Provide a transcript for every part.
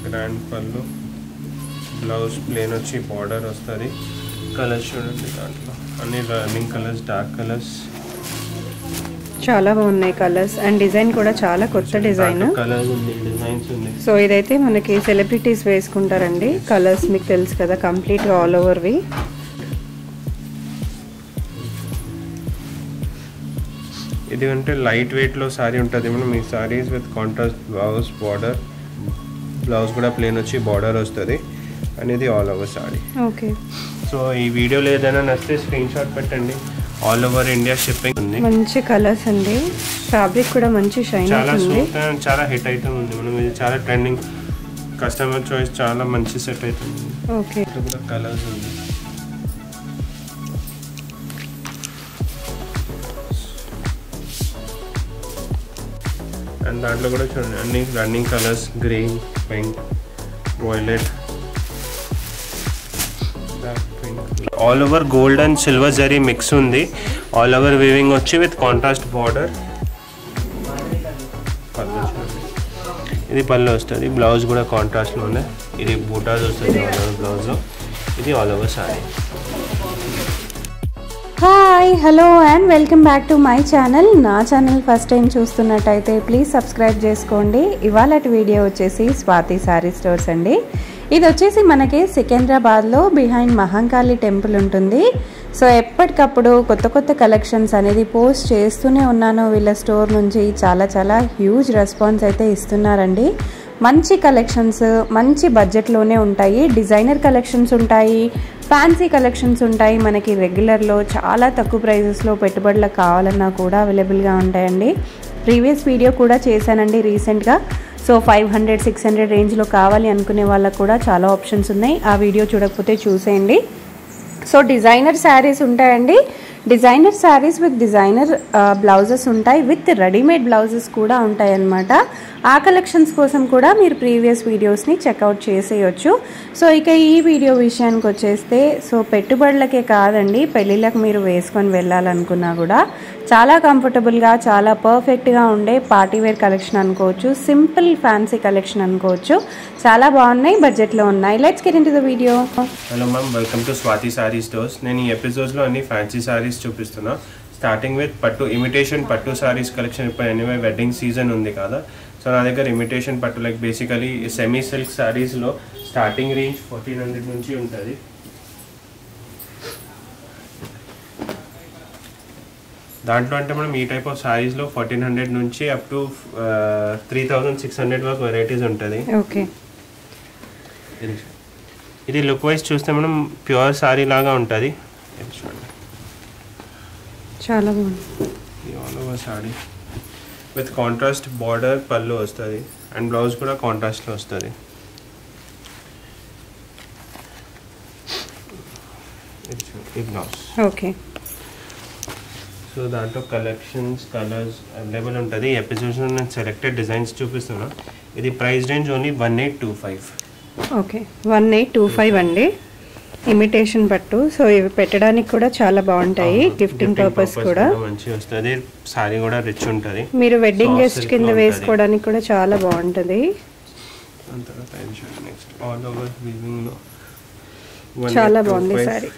Grand పళ్ళు blouse plain వచ్చి border వస్తుంది కలర్స్ చూడండి దాంట్లో అన్ని రన్నింగ్ కలర్స్ డార్క్ కలర్స్ చాలా బాగున్నాయి కలర్స్ అండ్ డిజైన్ కూడా చాలా కొత్త డిజైన్ కలర్స్ ఉంది డిజైన్స్ ఉంది సో ఇదైతే మనకి సెలబ్రిటీస్ వేసుకుంటారండి కలర్స్ మీకు తెలుసు కదా కంప్లీట్గా ఆల్ ఓవర్వి ఇది అంటే లైట్ వెయిట్లో సారీ ఉంటుంది మనం ఈ saris with contrast blouse border blouse కూడా ప్లేన్ వచ్చి బార్డర్ వస్తుంది అనేది all over sari okay so ఈ వీడియోలో ఏదైనా నచ్చితే స్క్రీన్ షాట్ పెట్టండి ఆల్ ఓవర్ ఇండియా షిప్పింగ్ ఉంది మంచి కలర్స్ అండి ఫ్యాబ్రిక్ కూడా మంచి షైన్ చాలా అవుతుంది స్మూత్ అండ్ చాలా హిట్ అవుతుంది ఉంది మనం ఇది చాలా ట్రెండింగ్ కస్టమర్ చాయిస్ చాలా మంచి సెట్ అవుతుంది ఓకే ఇట్లా కూడా కలర్స్ ఉంది అండ్ దాంట్లో కూడా చూడండి అన్ని running colours green pink violet all over gold and silver zari mix ఉంది ఆల్ ఓవర్ వీవింగ్ వచ్చి విత్ కాంట్రాస్ట్ బార్డర్ పళ్ళు చూడండి ఇది పళ్ళు వస్తుంది బ్లౌజ్ కూడా కాంట్రాస్ట్లోనే ఇది బూటాస్ వస్తుంది ఆల్ ఓవర్ బ్లౌజ్ ఇది all over sari hi hello and welcome back to my channel నా ఛానల్ ఫస్ట్ టైం చూస్తున్నట్టయితే ప్లీజ్ సబ్స్క్రైబ్ చేసుకోండి ఇవాళ వీడియో వచ్చేసి స్వాతి శారీ స్టోర్స్ అండి ఇది వచ్చేసి మనకి సికింద్రాబాద్లో బిహైండ్ మహంకాళి టెంపుల్ ఉంటుంది సో ఎప్పటికప్పుడు కొత్త కొత్త కలెక్షన్స్ అనేది పోస్ట్ చేస్తూనే ఉన్నాను వీళ్ళ స్టోర్ నుంచి చాలా చాలా హ్యూజ్ రెస్పాన్స్ అయితే ఇస్తున్నారండి మంచి కలెక్షన్స్ మంచి బడ్జెట్లోనే ఉంటాయి డిజైనర్ కలెక్షన్స్ ఉంటాయి ఫ్యాన్సీ కలెక్షన్స్ ఉంటాయి మనకి రెగ్యులర్లో చాలా తక్కువ ప్రైజెస్లో పెట్టుబడులకు కావాలన్నా కూడా అవైలబుల్గా ఉంటాయండి ప్రీవియస్ వీడియో కూడా చేశానండి రీసెంట్గా so five hundred six hundred రేంజ్లో కావాలి అనుకునే వాళ్ళకు కూడా చాలా ఆప్షన్స్ ఉన్నాయి ఆ వీడియో చూడకపోతే చూసేయండి సో డిజైనర్ శారీస్ ఉంటాయండి designer saris with designer blouses ఉంటాయి విత్ రెడీమేడ్ బ్లౌజెస్ కూడా ఉంటాయి అన్నమాట ఆ కలెక్షన్స్ కోసం కూడా మీరు ప్రీవియస్ వీడియోస్ని చెక్అవుట్ చేసేయచ్చు సో ఇక ఈ వీడియో విషయానికి వచ్చేస్తే సో పెట్టుబడులకే కాదండి పెళ్ళిళ్ళకి మీరు వేసుకొని వెళ్ళాలనుకున్నా కూడా చాలా కంఫర్టబుల్గా చాలా పర్ఫెక్ట్గా ఉండే పార్టీవేర్ కలెక్షన్ అనుకోవచ్చు సింపుల్ ఫ్యాన్సీ కలెక్షన్ అనుకోవచ్చు చాలా బాగున్నాయి బడ్జెట్లో ఉన్నాయి let's get into the video hello ma'am welcome to Swathi sari stores నేను ఈ ఎపిసోడ్స్లో అన్ని ఫ్యాన్సీ సారీస్ చూపిస్తున్నా స్టార్టింగ్ విత్ పట్టు ఇమిటేషన్ పట్టు సారీస్ కలెక్షన్ ఇప్పుడు ఎనీవే వెడ్డింగ్ సీజన్ ఉంది కదా సో నా దగ్గర ఇమిటేషన్ పట్టు లైక్ బేసికలీ సెమీ సిల్క్ సారీస్లో స్టార్టింగ్ రేంజ్ ఫోర్టీన్ హండ్రెడ్ నుంచి ఉంటుంది దాంట్లో అంటే మనం ఈ టైప్ ఆఫ్ సారీస్లో ఫోర్టీన్ హండ్రెడ్ నుంచి up to three thousand six hundred వరకు వెరైటీస్ ఉంటుంది ఓకే ఇది ఇది లుక్ వైజ్ చూస్తే మనం ప్యూర్ సారీ లాగా ఉంటుంది ఇది చూడండి చాలా బాగుంది ఇది all over sari with contrast border పళ్ళు వస్తుంది అండ్ బ్లౌజ్ కూడా కాంట్రాస్ట్లో వస్తుంది ఇది చూడండి, ఈ బ్లౌజ్ ఓకే సో దాంట్లో కలెక్షన్స్ కలర్స్ అవైలబుల్ ఉంటుంది ఈ ఎపిసోడ్స్లో నేను సెలెక్టెడ్ డిజైన్స్ చూపిస్తున్నా ఇది price range only one eight two five okay one eight two five అండి ఇమిటేషన్ పట్టు సో ఇవి పెట్టడానికి కూడా చాలా బాగుంటాయి గిఫ్టింగ్ పర్పస్ కూడా మంచిగా వస్తుంది సారీ కూడా రిచ్ ఉంటుంది మీరు వెడ్డింగ్ Soft గెస్ట్ silk కింద లో ఉంటది. వేసుకోవడానికి కూడా చాలా బాగుంటుంది దాని తర్వాత ఇది చూడండి నెక్స్ట్ ఆల్ ఓవర్ వీవింగ్లో చాలా బాగుంది sari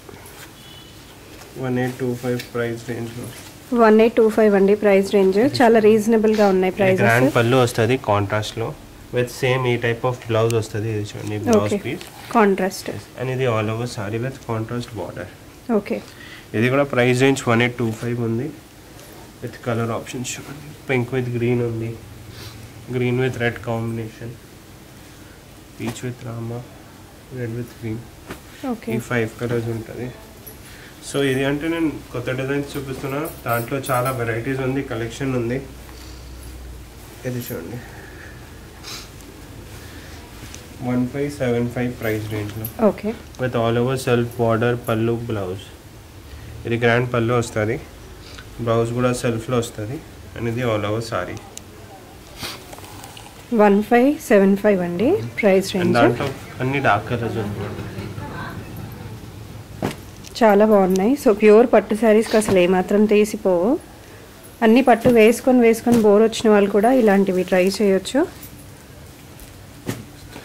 one eight two five price రేంజ్లో వన్ ఎయిట్ టూ ఫైవ్ అండి ప్రైస్ రేంజ్ చాలా రీజనబుల్ గా ఉన్నాయి గ్రాండ్ ప్రైజెస్ పళ్ళు వస్తుంది కాంట్రాస్ట్లో విత్ సేమ్ ఈ టైప్ ఆఫ్ బ్లౌజ్ వస్తుంది ఇది చూడండి blouse okay piece contrast and ఇది all over sari with contrast border okay ఇది కూడా price range one eight two five ఉంది విత్ కలర్ ఆప్షన్స్ చూడండి పింక్ విత్ గ్రీన్ ఉంది green with red combination peach with Rama red with green okay ఈ five colours ఉంటుంది so ఇది అంటే నేను కొత్త డిజైన్స్ చూపిస్తున్నా దాంట్లో చాలా వెరైటీస్ ఉంది కలెక్షన్ ఉంది ఇది చూడండి one five seven five price రేంజ్లో okay with all over self border పళ్ళు బ్లౌజ్ ఇది గ్రాండ్ పళ్ళు వస్తుంది బ్లౌజ్ కూడా సెల్ఫ్లో వస్తుంది అండ్ ఇది all over sari one five seven five అండి ప్రైస్ అండ్ రేంజ్ దాంట్లో అన్ని డార్క్ కలర్స్ ఉంటుంది చాలా బాగున్నాయి సో ప్యూర్ పట్టు శారీస్కి అసలు ఏమాత్రం తీసిపోవు అన్ని పట్టు వేసుకొని వేసుకొని బోర్ వచ్చిన వాళ్ళు కూడా ఇలాంటివి ట్రై చేయొచ్చు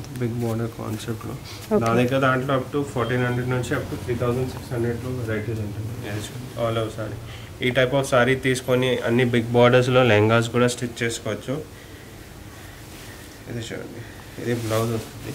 బిగ్ బోర్డర్ కాన్సెప్ట్లో Okay. నా దగ్గర దాంట్లో అప్ టు ఫోర్టీన్ హండ్రెడ్ నుంచి up to three thousand six హండ్రెడ్లో వెరైటీస్ ఉంటుంది ఆల్ ఓవర్ సారీ ఈ టైప్ ఆఫ్ సారీ తీసుకొని అన్ని బిగ్ బార్డర్స్లో లెహంగాస్ కూడా స్టిచ్ చేసుకోవచ్చు ఇది చూడండి ఇది బ్లౌజ్ వస్తుంది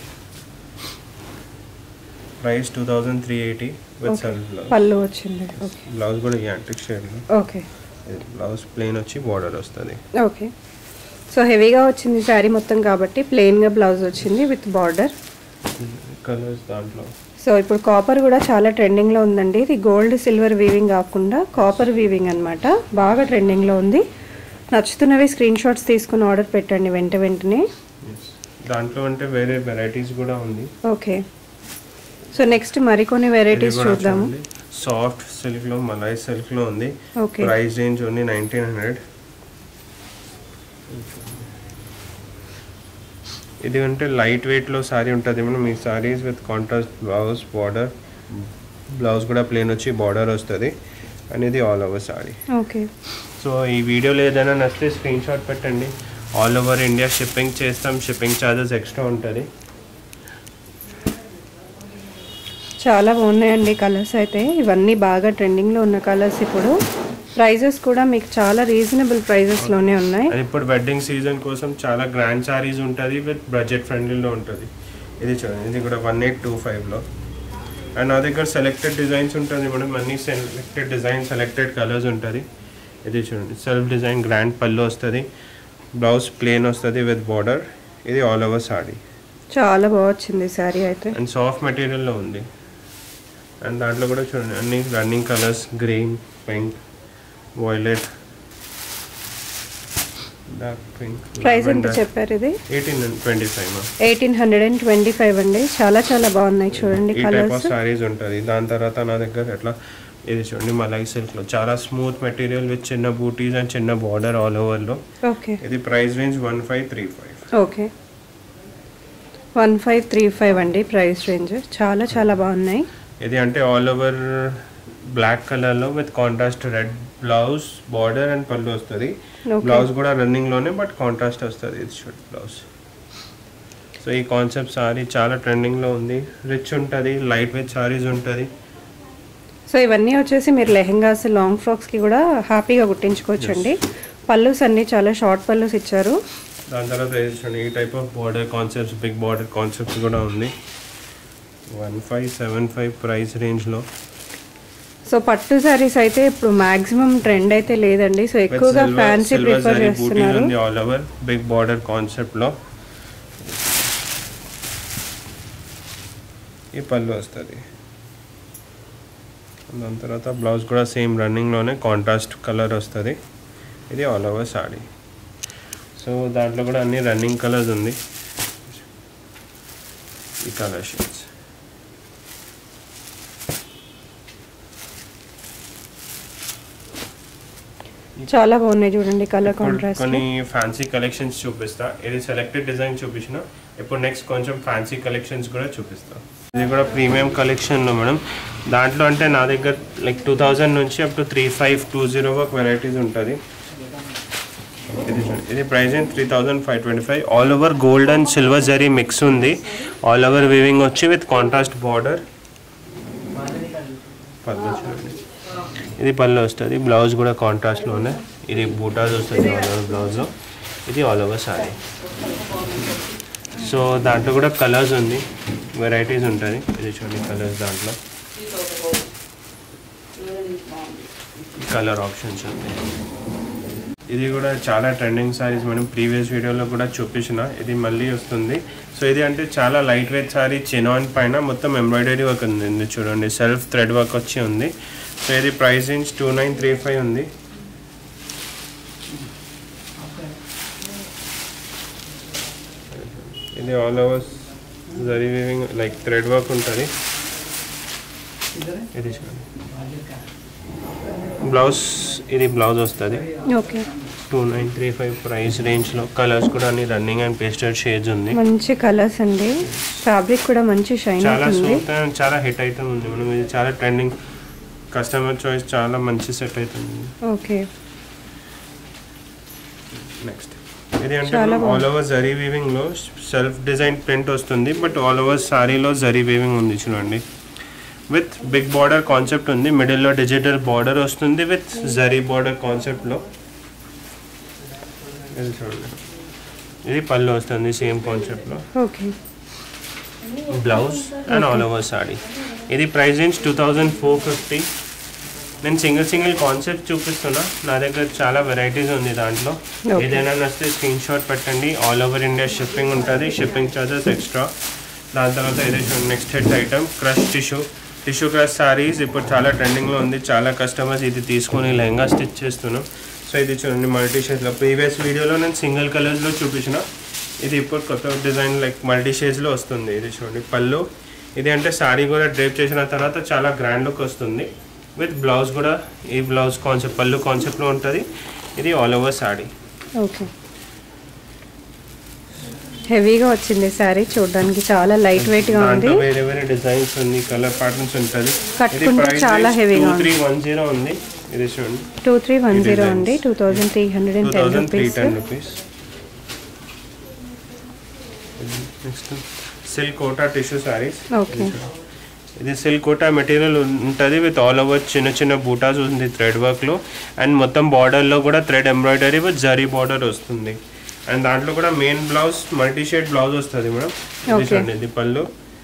price two thousand three eighty with Okay. Self blouse పళ్ళు వచ్చింది ఓకే బ్లౌజ్ కూడా యాంటిక్ షేడ్లో ఓకే బ్లౌజ్ ప్లెయిన్ వచ్చి బార్డర్ వస్తుంది ఓకే సో హెవీగా వచ్చింది శారీ మొత్తం కాబట్టి ప్లెయిన్గా బ్లౌజ్ వచ్చింది విత్ బార్డర్ కలర్స్ దాంట్లో సో ఇప్పుడు కాపర్ కూడా చాలా ట్రెండింగ్లో ఉందండి ఇది గోల్డ్ సిల్వర్ వీవింగ్ కాకుండా కాపర్ వీవింగ్ అన్నమాట బాగా ట్రెండింగ్లో ఉంది నచ్చుతున్నవి స్క్రీన్ షాట్స్ తీసుకుని ఆర్డర్ పెట్టండి వెంట వెంటనే దాంట్లో అంటే వేరే వెరైటీస్ కూడా ఉంది ఓకే సో నెక్స్ట్ మరికొన్ని వెరైటీస్ చూద్దాము సాఫ్ట్ సిల్క్ లో మలై సిల్క్ లో ఉంది okay price range only nineteen hundred ఇది అంటే లైట్ వెయిట్ లో సారీ ఉంటుంది మనం మీ saris with contrast blouse border blouse కూడా ప్లేన్ వచ్చి బార్డర్ వస్తుంది అనేది all over sari okay so ఈ వీడియోలో ఏదైనా నచ్చితే స్క్రీన్ షాట్ పెట్టండి ఆల్ ఓవర్ ఇండియా షిప్పింగ్ చేస్తాం షిప్పింగ్ ఛార్జెస్ ఎక్స్ట్రా ఉంటుంది చాలా బాగున్నాయండి కలర్స్ అయితే ఇవన్నీ బాగా ట్రెండింగ్లో ఉన్న కలర్స్ ఇప్పుడు ప్రైజెస్ కూడా మీకు చాలా రీజనబుల్ ప్రైజెస్లోనే ఉన్నాయి అది ఇప్పుడు వెడ్డింగ్ సీజన్ కోసం చాలా గ్రాండ్ సారీస్ ఉంటుంది విత్ బడ్జెట్ ఫ్రెండ్లీలో ఉంటుంది ఇది చూడండి ఇది కూడా వన్ ఎయిట్ టూ ఫైవ్లో అండ్ నా దగ్గర సెలెక్టెడ్ డిజైన్స్ ఉంటుంది మేడం అన్ని సెలెక్టెడ్ డిజైన్ సెలెక్టెడ్ కలర్స్ ఉంటుంది ఇది చూడండి సెల్ఫ్ డిజైన్ గ్రాండ్ పళ్ళు వస్తుంది బ్లౌజ్ ప్లేన్ వస్తుంది విత్ బార్డర్ ఇది ఆల్ ఓవర్ సారీ చాలా బాగా వచ్చింది శారీ అయితే అండ్ సాఫ్ట్ మెటీరియల్లో ఉంది అండ్ దాంట్లో కూడా చూడండి అన్ని running colours green pink violet dark pink price ఎంత చెప్పారు ఇది eighteen twenty five eighteen hundred and twenty five అండి చాలా చాలా బాగున్నాయి చూడండి ఈ టైప్ ఆఫ్ కలర్స్ సారీస్ ఉంటుంది దాని తర్వాత నా దగ్గర ఎట్లా ఇది చూడండి మలై సిల్క్లో చాలా స్మూత్ మెటీరియల్ విత్ చిన్న బూటీస్ అండ్ చిన్న బార్డర్ ఆల్ ఓవర్లో ఓకే ఇది price range one five three five okay one five three five అండి ప్రైస్ రేంజ్ చాలా చాలా బాగున్నాయి ఇది అంటే ఆల్ ఓవర్ బ్లాక్ కలర్లో with contrast red blouse border and పళ్ళు వస్తుంది Okay. బ్లౌజ్ కూడా రన్నింగ్లోనే బట్ కాంట్రాస్ట్ వస్తుంది ఇది షూట్ బ్లౌజ్ సో ఈ కాన్సెప్ట్ సారీ చాలా ట్రెండింగ్లో ఉంది రిచ్ ఉంటుంది లైట్ వెయిట్ సారీస్ ఉంటుంది సో ఇవన్నీ వచ్చేసి మీరు లెహెంగాస్ లాంగ్ ఫ్రాక్స్కి కూడా హ్యాపీగా కుట్టించుకోవచ్చండి పళ్ళుస్ అన్నీ చాలా షార్ట్ పళ్ళుస్ ఇచ్చారు దాని తర్వాత ఇది చూడండి ఈ type of border concepts big border concepts కూడా ఉంది one five seven five price రేంజ్లో సో పట్టు శారీస్ అయితే ఇప్పుడు మాక్సిమం ట్రెండ్ అయితే లేదండి సో ఎక్కువగా ఫ్యాన్సీ ప్రిఫర్ చేస్తున్నారు ఉంది ఆల్ ఓవర్ బిగ్ బార్డర్ కాన్సెప్ట్లో ఈ పళ్ళు వస్తుంది దాని తర్వాత బ్లౌజ్ కూడా సేమ్ రన్నింగ్లోనే కాంట్రాస్ట్ కలర్ వస్తుంది ఇది ఆల్ ఓవర్ సాడీ సో దాంట్లో కూడా అన్ని రన్నింగ్ కలర్స్ ఉంది ఈ కలర్ షేడ్స్ చాలా బాగున్నాయి చూడండి కలర్ ఇప్పుడు కాంట్రాస్ట్ కొన్ని ఫ్యాన్సీ కలెక్షన్స్ చూపిస్తా ఇది సెలెక్టెడ్ డిజైన్ చూపించిన ఇప్పుడు నెక్స్ట్ కొంచెం ఫ్యాన్సీ కలెక్షన్స్ కూడా చూపిస్తా ఇది కూడా ప్రీమియం కలెక్షన్లో మేడం దాంట్లో అంటే నా దగ్గర లైక్ టూ థౌజండ్ నుంచి up to three five two zero వరకు వెరైటీస్ ఉంటుంది ఇది చూడండి. ఇది price three thousand five twenty five all over gold and silver zari mix ఉంది ఆల్ ఓవర్ వీవింగ్ వచ్చి విత్ కాంట్రాస్ట్ బార్డర్ పళ్ళు చూడండి ఇది పళ్ళు వస్తుంది బ్లౌజ్ కూడా కాంట్రాస్ట్లోనే ఇది బూటాస్ వస్తుంది ఆల్ ఓవర్ బ్లౌజ్ ఇది ఆల్ ఓవర్ సారీ సో దాంట్లో కూడా కలర్స్ ఉంది వెరైటీస్ ఉంటుంది ఇది చూడండి కలర్స్ దాంట్లో కలర్ ఆప్షన్స్ ఉంది ఇది కూడా చాలా ట్రెండింగ్ సారీస్ మనం ప్రీవియస్ వీడియోలో కూడా చూపించిన ఇది మళ్ళీ వస్తుంది సో ఇది అంటే చాలా లైట్ వెయిట్ సారీ చినాన్ పైన మొత్తం ఎంబ్రాయిడరీ వర్క్ ఉంది ఇది చూడండి సెల్ఫ్ థ్రెడ్ వర్క్ వచ్చి ఉంది సో ఇది price range two nine three five ఉంది ఇది all over zari weaving like thread work ఉంటుంది ఇది చూడండి బ్లౌజ్ ఇది బ్లౌజ్ వస్తుంది okay two nine three five price రేంజ్లో కలర్స్ కూడా అన్ని రన్నింగ్ అండ్ పేస్టల్ షేడ్స్ ఉంది మంచి కలర్స్ అండి ఫ్యాబ్రిక్ కూడా మంచి షైన్ చాలా అవుతుంది స్మూత్ అండ్ చాలా హిట్ ఐటమ్ ఉంది మనం ఇది చాలా ట్రెండింగ్ కస్టమర్ చాయిస్ చాలా మంచి సెట్ అవుతుంది ఓకే నెక్స్ట్ ఇది అంటే చాలా ఆల్ బాగుంది. ఓవర్ జరీ వీవింగ్ లో సెల్ఫ్ డిజైన్ ప్రింట్ వస్తుంది బట్ ఆల్ ఓవర్ సారీలో జరీ వీవింగ్ ఉంది చూడండి విత్ బిగ్ బార్డర్ కాన్సెప్ట్ ఉంది మిడిల్లో డిజిటల్ బార్డర్ వస్తుంది విత్ జరీ బార్డర్ కాన్సెప్ట్ లో ఇది చూడండి ఇది పళ్ళు వస్తుంది సేమ్ కాన్సెప్ట్ లో okay blouse and all over sari ఇది price range two thousand four fifty నేను సింగిల్ సింగిల్ కాన్సెప్ట్ చూపిస్తున్నా నా దగ్గర చాలా వెరైటీస్ ఉంది దాంట్లో Okay. ఏదైనా నచ్చితే స్క్రీన్ షాట్ పెట్టండి ఆల్ ఓవర్ ఇండియా షిప్పింగ్ ఉంటుంది షిప్పింగ్ చార్జెస్ ఎక్స్ట్రా దాని తర్వాత ఇది next head item crush tissue tissue crush saris ఇప్పుడు చాలా ట్రెండింగ్లో ఉంది చాలా కస్టమర్స్ ఇది తీసుకొని లెహంగా స్టిచ్ చేస్తున్నాం సో ఇది చూడండి మల్టీ షేడ్స్లో ప్రీవియస్ వీడియోలో నేను సింగిల్ కలర్స్లో చూపించిన ఇది ఇప్పుడు కొత్త డిజైన్ లైక్ మల్టీ షేడ్స్లో వస్తుంది ఇది చూడండి పళ్ళు ఇది అంటే సారీ కూడా డ్రేప్ చేసిన తర్వాత చాలా గ్రాండ్ లుక్ వస్తుంది విత్ బ్లౌజ్ కూడా ఈ బ్లౌజ్ కాన్సెప్ట్ పళ్ళు కాన్సెప్ట్లో ఉంటుంది ఇది ఆల్ ఓవర్ సారీ ఓకే హెవీగా వచ్చింది శారీ చూడడానికి చాలా లైట్ వెయిట్ గా ఉంది దాంట్లో వేరే వేరే డిజైన్స్ ఉంది కలర్ ప్యాటర్న్స్ ఉంటుంది కట్టుకుంటే చాలా heavy-గా ఉంది. త్రీ వన్ జీరో ఉంది ఇది చూడండి two three one zero designs. అండి two thousand three hundred and two ten thousand three rupees ten rupees next silk Kota tissue saris okay ఇది సిల్క్ కోటా మెటీరియల్ ఉంటుంది విత్ ఆల్ ఓవర్ చిన్న చిన్న బూటాస్ ఉంది థ్రెడ్ వర్క్లో అండ్ మొత్తం బార్డర్లో కూడా thread embroidery with zari border వస్తుంది అండ్ దాంట్లో కూడా main blouse multi shade blouse వస్తుంది మేడం ఇది Okay. చూడండి ఇది పళ్ళు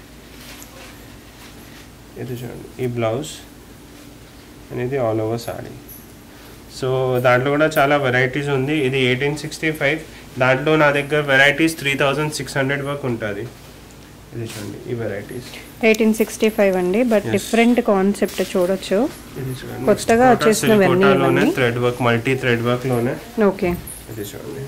ఇది చూడండి ఈ బ్లౌజ్ అనేది ఆల్ ఓవర్ సారీ సో దాంట్లో కూడా చాలా వెరైటీస్ ఉంది ఇది ఎయిటీన్ సిక్స్టీ ఫైవ్ దాంట్లో నా దగ్గర varieties three thousand six hundred వరకు ఉంటుంది ఇది చూడండి ఈ వెరైటీస్ ఎయిటీన్ సిక్స్టీ ఫైవ్ అండి బట్ Yes. డిఫరెంట్ కాన్సెప్ట్ చూడొచ్చు ఇది చూడండి కొత్తగా వచ్చేసినవన్నీ ఇవన్నీ. Thread work multi thread work లోనే ఓకే ఇది చూడండి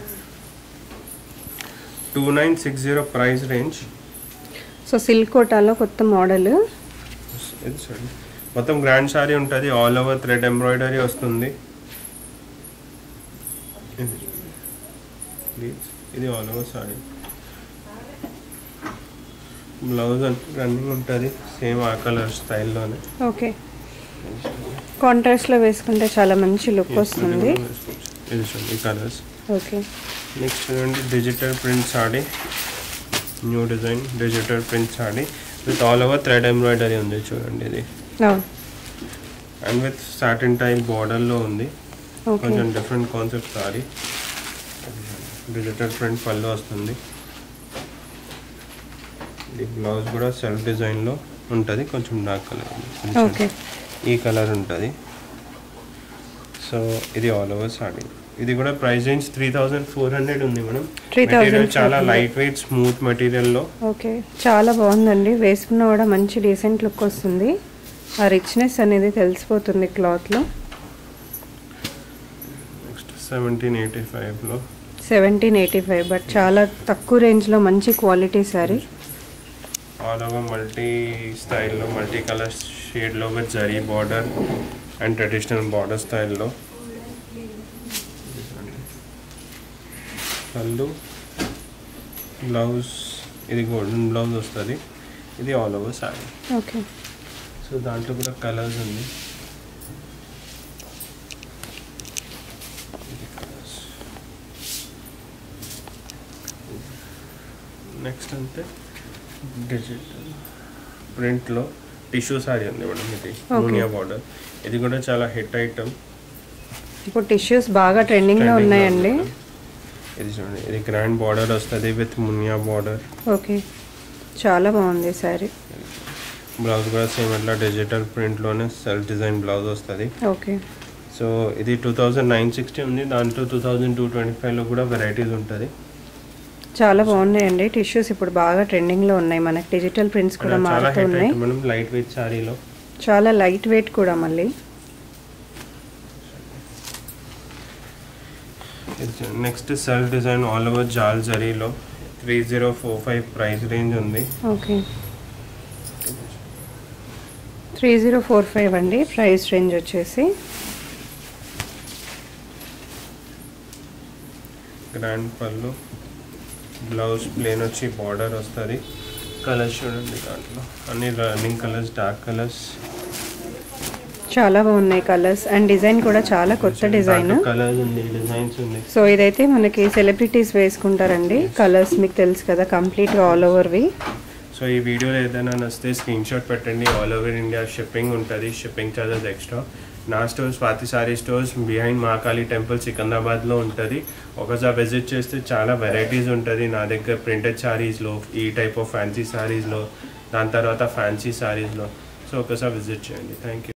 two nine six zero price range so silk కోటాలో కొత్త మోడల్ ఇది చూడండి మొత్తం గ్రాండ్ సారీ ఉంటుంది ఆల్ ఓవర్ థ్రెడ్ ఎంబ్రాయిడరీ వస్తుంది ఇది చూడండి. Please. ఇది all over sari blouse running ఉంటుంది సేమ్ ఆ కలర్ స్టైల్లోనే ఓకే కాంట్రాస్ట్లో వేసుకుంటే చాలా మంచి లుక్ వస్తుంది ఇది చూడండి ఈ కలర్స్ ఓకే నెక్స్ట్ చూడండి digital print sari new design digital print sari with all over thread embroidery ఉంది చూడండి ఇది అండ్ విత్ సాటిన్ టైప్ బార్డర్లో ఉంది ఓకే కొంచెం different concept sari digital print pallu వస్తుంది ఇది బ్లౌజ్ కూడా సెల్ఫ్ డిజైన్లో ఉంటుంది కొంచెం డార్క్ కలర్ ఓకే ఈ కలర్ ఉంటుంది సో ఇది ఆల్ ఓవర్ సాడీ ఇది కూడా price range three thousand four hundred ఉంది మేడం 3,400. మెటీరియల్ చాలా లైట్ వెయిట్ స్మూత్ మెటీరియల్లో ఓకే చాలా బాగుందండి వేసుకున్న కూడా మంచి డీసెంట్ లుక్ వస్తుంది ఆ రిచ్నెస్ అనేది తెలిసిపోతుంది క్లాత్లో నెక్స్ట్ సెవెంటీన్ ఎయిటీ ఫైవ్లో సెవెంటీన్ ఎయిటీ ఫైవ్ బట్ చాలా తక్కువ రేంజ్లో మంచి quality sari all over multi స్టైల్లో మల్టీ కలర్ షేడ్లో with zari border and traditional border స్టైల్లో పళ్ళు బ్లౌజ్ ఇది గోల్డెన్ బ్లౌజ్ వస్తుంది ఇది all over sari okay so దాంట్లో కూడా కలర్స్ ఉంది నెక్స్ట్ అంటే డిజిటల్ ప్రింట్లో టిష్యూ సారీ ఉంది మేడం ఇది Okay. మునియా బార్డర్ ఇది కూడా చాలా హిట్ ఐటమ్ ఇప్పుడు టిష్యూస్ బాగా ట్రెండింగ్లో ఉన్నాయండి ఇది చూడండి ఇది గ్రాండ్ బార్డర్ వస్తుంది విత్ మునియా బార్డర్ ఓకే చాలా బాగుంది శారీ బ్లౌజ్ కూడా సేమ్ అట్లా డిజిటల్ ప్రింట్లోనే సెల్ఫ్ డిజైన్ బ్లౌజ్ వస్తుంది ఓకే సో ఇది టూ థౌజండ్ నైన్ సిక్స్టీ ఉంది దాంట్లో టూ థౌజండ్ టూ ట్వంటీ ఫైవ్లో కూడా వెరైటీస్ ఉంటుంది చాలా బాగున్నాయండి టిష్యూస్ ఇప్పుడు బాగా ట్రెండింగ్లో ఉన్నాయి మనకి డిజిటల్ ప్రింట్స్ కూడా చాలా మారుతూ హిట్ ఉన్నాయి అయితే మనం లైట్ వెయిట్ సారీలో చాలా లైట్ వెయిట్ కూడా మళ్ళీ next self design all over jaal జరీలో three zero four five price range ఉంది okay three zero four five అండి ప్రైస్ రేంజ్ వచ్చేసి గ్రాండ్ పళ్ళు బ్లౌజ్ ప్లేన్ వచ్చి బార్డర్ వస్తుంది కలర్స్ చూడండి దాంట్లో అన్ని రన్నింగ్ కలర్స్ డార్క్ కలర్స్ చాలా బాగున్నాయి కలర్స్ అండ్ డిజైన్ కూడా చాలా కొత్త డిజైన్ కలర్స్ ఉంది డిజైన్స్ ఉంది సో ఇదైతే మనకి సెలబ్రిటీస్ వేసుకుంటారండి కలర్స్ మీకు తెలుసు కదా కంప్లీట్గా ఆల్ ఓవర్వి సో ఈ వీడియోలో ఏదైనా నచ్చితే స్క్రీన్ షాట్ పెట్టండి ఆల్ ఓవర్ ఇండియా షిప్పింగ్ ఉంటుంది షిప్పింగ్ చార్జెస్ ఎక్స్ట్రా నా store Swathi sari stores behind Mahakali temple సికింద్రాబాద్లో ఉంటుంది ఒకసారి విజిట్ చేస్తే చాలా వెరైటీస్ ఉంటుంది నా దగ్గర ప్రింటెడ్ సారీస్లో ఈ టైప్ ఆఫ్ ఫ్యాన్సీ సారీస్లో దాని తర్వాత ఫ్యాన్సీ సారీస్లో సో ఒకసారి విజిట్ చేయండి థ్యాంక్ యూ